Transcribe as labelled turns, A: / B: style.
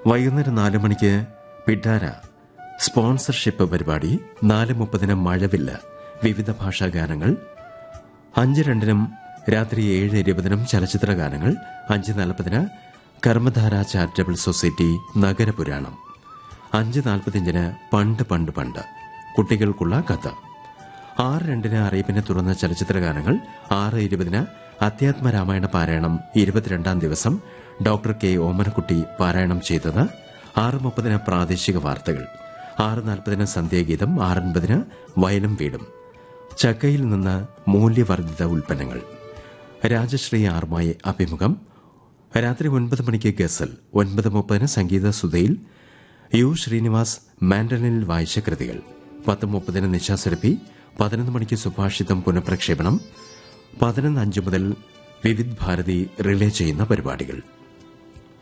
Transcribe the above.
A: വൈകുന്നേരം നാല് മണിക്ക് പിഡാര സ്പോൺസർഷിപ്പ് പരിപാടി നാല് മുപ്പതിന് മഴവില്ല വിവിധ ഭാഷാ ഗാനങ്ങൾ അഞ്ച് രണ്ടിനും രാത്രി ഏഴ് ഇരുപതിനും ചലച്ചിത്ര ഗാനങ്ങൾ അഞ്ച് നാൽപ്പതിന് കർമ്മധാര ചാരിറ്റബിൾ സൊസൈറ്റി നഗരപുരാണം അഞ്ച് നാൽപ്പത്തിയഞ്ചിന് പണ്ട് പണ്ട് പണ്ട് കുട്ടികൾക്കുള്ള കഥ ആറ് രണ്ടിന് അറിയിപ്പിനെ തുറന്ന ചലച്ചിത്ര ഗാനങ്ങൾ ആറ് ഇരുപതിന് അധ്യാത്മ രാമായണ പാരായണം ഇരുപത്തിരണ്ടാം ദിവസം ഡോക്ടർ കെ ഓമനക്കുട്ടി പാരായണം ചെയ്തത് ആറ് മുപ്പതിന് പ്രാദേശിക വാർത്തകൾ ആറ് നാൽപ്പതിന് സന്ധ്യാഗീതം ആറൻപതിന് വയലും വീടും ചക്കയിൽ നിന്ന് മൂല്യവർദ്ധിത ഉൽപ്പന്നങ്ങൾ രാജശ്രീ ആർമായി അഭിമുഖം രാത്രി ഒൻപത് മണിക്ക് ഗസൽ ഒൻപത് മുപ്പതിന് സംഗീത സുധയിൽ യു ശ്രീനിവാസ് മാൻഡലിനിൽ വായിച്ച കൃതികൾ പത്ത് മുപ്പതിന് നിശാസരപ്പി പതിനൊന്ന് മണിക്ക് സുഭാഷിതം പുനഃപ്രക്ഷേപണം പതിനൊന്ന് അഞ്ച് മുതൽ വിവിധ് ഭാരതി റിലേ ചെയ്യുന്ന പരിപാടികൾ